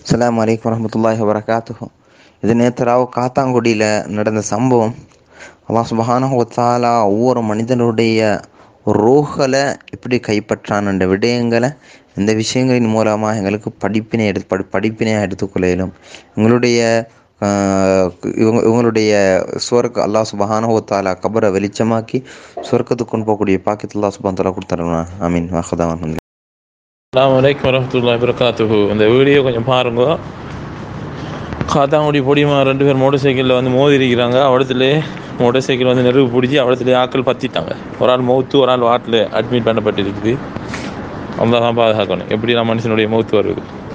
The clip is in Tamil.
அஸ்ஸலாமு அலைக்கும் வரஹ்மத்துல்லாஹி வபரகாத்துஹு இது நேற்று ராவு காத்தாங்குடியில் நடந்த சம்பவம் அல்லாஹ் சுபஹானஹு வ தஆலா ஒவ்வொரு மனிதனுடைய ரூஹலை எப்படி கைப்பற்றான் என்ற விடயங்களை இந்த விஷயங்களின் மூலமாக எங்களுக்கு படிப்பினை எடுத்து படி படிப்பினையாக எடுத்துக்கொள்ள இயலும் எங்களுடைய ஆஹ், இவங்க இவங்களுடைய சுவர்க்க அல்லாஹ் சுபஹானஹு வ தஆலா கபரை வெளிச்சமாக்கி சுவர்க்கத்துக்கு கொண்டு போகக்கூடிய பாக்கியத்தை அல்லாஹ் சுபஹான் தஆலா கொடுத்துருவான் ஆமீன் வாஹதான் அலாம் வலைக்கம் வரமத்துல்லாஹி வரகாத்துஹு இந்த வீடியோ கொஞ்சம் பாருங்க காத்தாங்குடி பொடிமா ரெண்டு பேர் மோட்டர் சைக்கிளில் வந்து மோதி இருக்கிறாங்க அவடத்துலேயே மோட்டர் சைக்கிள் வந்து நெருப்பு பிடிச்சி அவடத்துலேயே ஆட்கள் பற்றிட்டாங்க ஒரு ஆள் மௌத்து ஒரு ஆள் வாட்டில் அட்மிட் பண்ணப்பட்டிருக்குது அவங்க தான் பாதுகாக்கணும் எப்படி நான் மனுஷனுடைய மௌத்து வருது